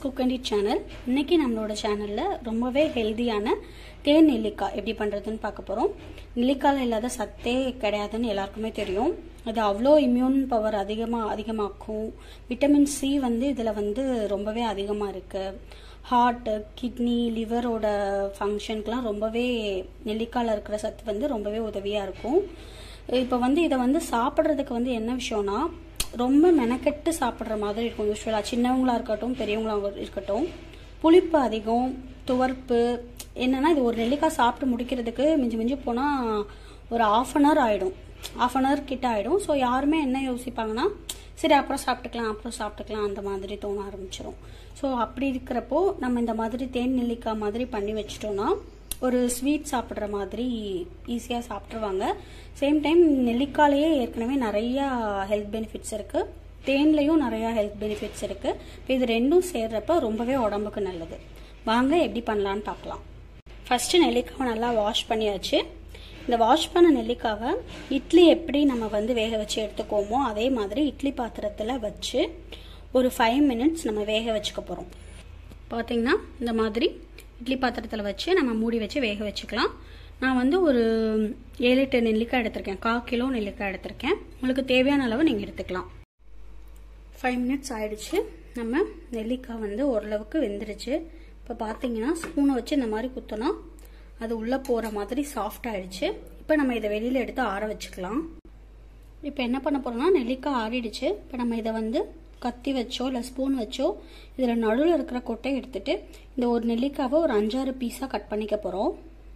cook and it channel இன்னைக்கு நம்மளோட சேனலில் ரொம்பவே ஹெல்தியான தேன் நெல்லிக்காய் எப்படி பண்ணுறதுன்னு பார்க்க போகிறோம் நெல்லிக்காயில் இல்லாத சத்தே கிடையாதுன்னு எல்லாருக்குமே தெரியும் அது அவ்வளோ இம்யூன் பவர் அதிகமாக அதிகமாக்கும் விட்டமின் சி வந்து இதில் வந்து ரொம்பவே அதிகமாக இருக்குது ஹார்ட்டு கிட்னி லிவரோட ஃபங்க்ஷனுக்குலாம் ரொம்பவே நெல்லிக்காயில் இருக்கிற சத்து வந்து ரொம்பவே உதவியாக இருக்கும் இப்போ வந்து இதை வந்து சாப்பிட்றதுக்கு வந்து என்ன விஷயம்னா ரொம்ப மெனக்கெட்டு சாப்பிட்ற மாதிரி இருக்கும் யூஸ்வலாக சின்னவங்களா இருக்கட்டும் பெரியவங்களா இருக்கட்டும் புளிப்பு அதிகம் துவர்ப்பு என்னன்னா இது ஒரு நெல்லிக்காய் சாப்பிட்டு முடிக்கிறதுக்கு மிஞ்சி மிஞ்சி போனால் ஒரு ஆஃப் அன் ஹவர் ஆகிடும் ஆஃப் அன் ஹவர் கிட்ட ஆகிடும் ஸோ யாருமே என்ன யோசிப்பாங்கன்னா சரி அப்புறம் சாப்பிட்டுக்கலாம் அப்புறம் சாப்பிட்டுக்கலாம் அந்த மாதிரி தோண ஆரம்பிச்சிடும் ஸோ அப்படி இருக்கிறப்போ நம்ம இந்த மாதிரி தேன் நெல்லிக்காய் மாதிரி பண்ணி வச்சிட்டோம்னா ஒரு ஸ்வீட் சாப்பிட்ற மாதிரி ஈஸியாக சாப்பிட்ருவாங்க சேம் டைம் நெல்லிக்காயிலேயே ஏற்கனவே நிறையா ஹெல்த் பெனிஃபிட்ஸ் இருக்குது தேன்லேயும் நிறையா ஹெல்த் பெனிஃபிட்ஸ் இருக்குது இப்போ இது ரெண்டும் சேர்றப்ப ரொம்பவே உடம்புக்கு நல்லது வாங்க எப்படி பண்ணலான்னு பார்க்கலாம் ஃபஸ்ட்டு நெல்லிக்காவை நல்லா வாஷ் பண்ணியாச்சு இந்த வாஷ் பண்ண நெல்லிக்காவை இட்லி எப்படி நம்ம வந்து வேக வச்சு எடுத்துக்கோமோ அதே மாதிரி இட்லி பாத்திரத்தில் வச்சு ஒரு ஃபைவ் மினிட்ஸ் நம்ம வேக வச்சுக்க போகிறோம் பார்த்தீங்கன்னா இந்த மாதிரி இட்லி பாத்திரத்தில் வச்சு நம்ம மூடி வச்சு வேக வச்சுக்கலாம் நான் வந்து ஒரு ஏழு எட்டு நெல்லிக்காய் எடுத்திருக்கேன் கால் கிலோ நெல்லிக்காய் எடுத்திருக்கேன் உங்களுக்கு தேவையான அளவு நீங்கள் எடுத்துக்கலாம் ஃபைவ் மினிட்ஸ் ஆயிடுச்சு நம்ம நெல்லிக்காய் வந்து ஓரளவுக்கு வெந்துருச்சு இப்போ பார்த்தீங்கன்னா ஸ்பூனை வச்சு இந்த மாதிரி குத்தோன்னா அது உள்ளே போகிற மாதிரி சாஃப்ட் ஆயிடுச்சு இப்போ நம்ம இதை வெளியில் எடுத்து ஆற வச்சுக்கலாம் இப்போ என்ன பண்ண போகிறோம்னா நெல்லிக்காய் ஆறிடுச்சு இப்போ நம்ம இதை வந்து கத்தி வச்சோ இல்லை ஸ்பூன் வச்சோ இதில் நடுவில் இருக்கிற கொட்டையை எடுத்துட்டு இந்த ஒரு நெல்லிக்காவை ஒரு அஞ்சாறு பீஸாக கட் பண்ணிக்க போகிறோம்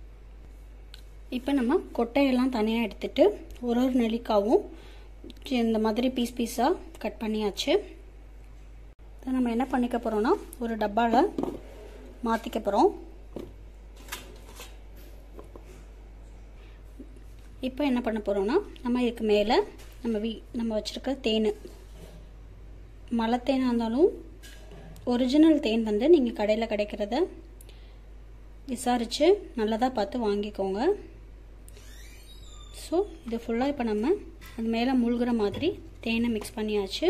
இப்போ நம்ம கொட்டையெல்லாம் தனியாக எடுத்துட்டு ஒரு ஒரு நெல்லிக்காவும் இந்த மாதிரி பீஸ் பீஸாக கட் பண்ணியாச்சு இதை நம்ம என்ன பண்ணிக்க போகிறோம்னா ஒரு டப்பாவில் மாற்றிக்க போகிறோம் இப்போ என்ன பண்ண போகிறோம்னா நம்ம இதுக்கு மேலே நம்ம வீ நம்ம வச்சுருக்க தேன் மலை தேனாக இருந்தாலும் ஒரிஜினல் தேன் வந்து நீங்கள் கடையில் கிடைக்கிறத விசாரித்து நல்லதாக பார்த்து வாங்கிக்கோங்க ஸோ இது ஃபுல்லாக இப்போ நம்ம அது மேலே மூழ்கிற மாதிரி தேனை மிக்ஸ் பண்ணியாச்சு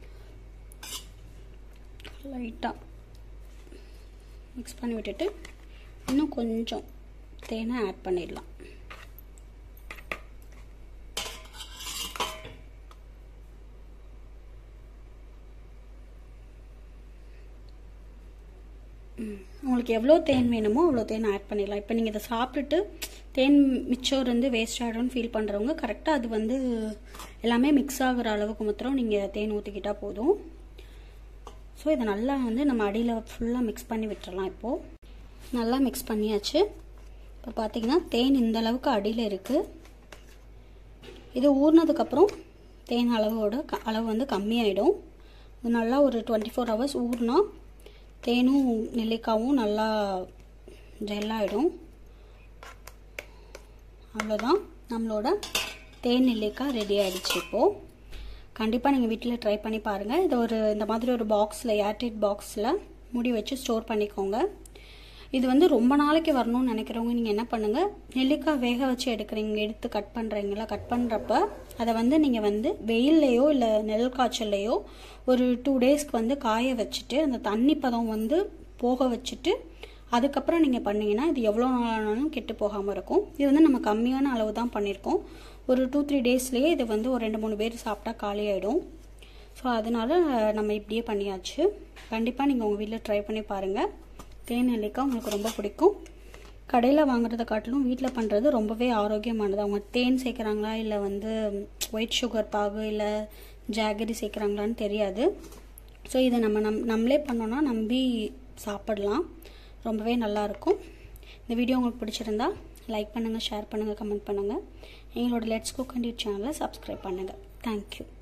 லைட்டாக மிக்ஸ் பண்ணி விட்டுட்டு இன்னும் கொஞ்சம் தேனை ஆட் பண்ணிடலாம் உங்களுக்கு எவ்வளோ தேன் வேணுமோ அவ்வளோ தேன் ஆட் பண்ணிடலாம் இப்போ நீங்கள் இதை சாப்பிட்டுட்டு தேன் மிச்சம் இருந்து வேஸ்ட் ஆகிடும்னு ஃபீல் பண்ணுறவங்க கரெக்டாக அது வந்து எல்லாமே மிக்ஸ் ஆகிற அளவுக்கு மாத்திரம் நீங்கள் தேன் ஊற்றிக்கிட்டால் போதும் ஸோ இதை நல்லா வந்து நம்ம அடியில் ஃபுல்லாக மிக்ஸ் பண்ணி விட்டுறலாம் இப்போது நல்லா மிக்ஸ் பண்ணியாச்சு இப்போ பார்த்தீங்கன்னா தேன் இந்த அளவுக்கு அடியில் இருக்குது இது ஊறினதுக்கப்புறம் தேன் அளவோட அளவு வந்து கம்மியாயிடும் இது நல்லா ஒரு டுவெண்ட்டி ஃபோர் ஹவர்ஸ் ஊறினா தேனும் நெல்லிக்காவும் நல்லா ஜெல்லாயிடும் அவ்வளோதான் நம்மளோட தேன் நெல்லிக்காய் ரெடி ஆகிடுச்சு இப்போது கண்டிப்பாக நீங்கள் வீட்டில் ட்ரை பண்ணி பாருங்கள் இது ஒரு இந்த மாதிரி ஒரு பாக்ஸில் ஏர்டைட் பாக்ஸில் மூடி வச்சு ஸ்டோர் பண்ணிக்கோங்க இது வந்து ரொம்ப நாளைக்கு வரணும்னு நினைக்கிறவங்க நீங்கள் என்ன பண்ணுங்கள் நெல்லிக்காய் வேக வச்சு எடுக்கிறீங்க எடுத்து கட் பண்ணுறீங்களா கட் பண்ணுறப்ப அதை வந்து நீங்கள் வந்து வெயில்லையோ இல்லை நெல் காய்ச்சல்லையோ ஒரு டூ டேஸ்க்கு வந்து காய வச்சுட்டு அந்த தண்ணி பதம் வந்து போக வச்சுட்டு அதுக்கப்புறம் நீங்கள் பண்ணிங்கன்னா இது எவ்வளோ நாளானாலும் கெட்டு போகாமல் இருக்கும் இது வந்து நம்ம கம்மியான அளவு தான் பண்ணியிருக்கோம் ஒரு டூ த்ரீ டேஸ்லேயே இது வந்து ஒரு ரெண்டு மூணு பேர் சாப்பிட்டா காலி ஆகிடும் ஸோ அதனால் நம்ம இப்படியே பண்ணியாச்சு கண்டிப்பாக நீங்கள் உங்கள் வீட்டில் ட்ரை பண்ணி பாருங்கள் தேன் நெல்லிக்காய் உங்களுக்கு ரொம்ப பிடிக்கும் கடையில் வாங்குறதை காட்டிலும் வீட்டில் பண்ணுறது ரொம்பவே ஆரோக்கியமானது அவங்க தேன் சேர்க்குறாங்களா இல்லை வந்து ஒயிட் சுகர் பாகு இல்லை ஜாகரி சேர்க்குறாங்களான்னு தெரியாது ஸோ இதை நம்ம நம் நம்மளே பண்ணோன்னா நம்பி சாப்பிடலாம் ரொம்பவே நல்லாயிருக்கும் இந்த வீடியோ உங்களுக்கு பிடிச்சிருந்தா லைக் பண்ணுங்கள் ஷேர் பண்ணுங்கள் கமெண்ட் பண்ணுங்கள் எங்களோட லெட்ஸ் குக் அண்ட் சேனலை சப்ஸ்கிரைப் பண்ணுங்கள் தேங்க்யூ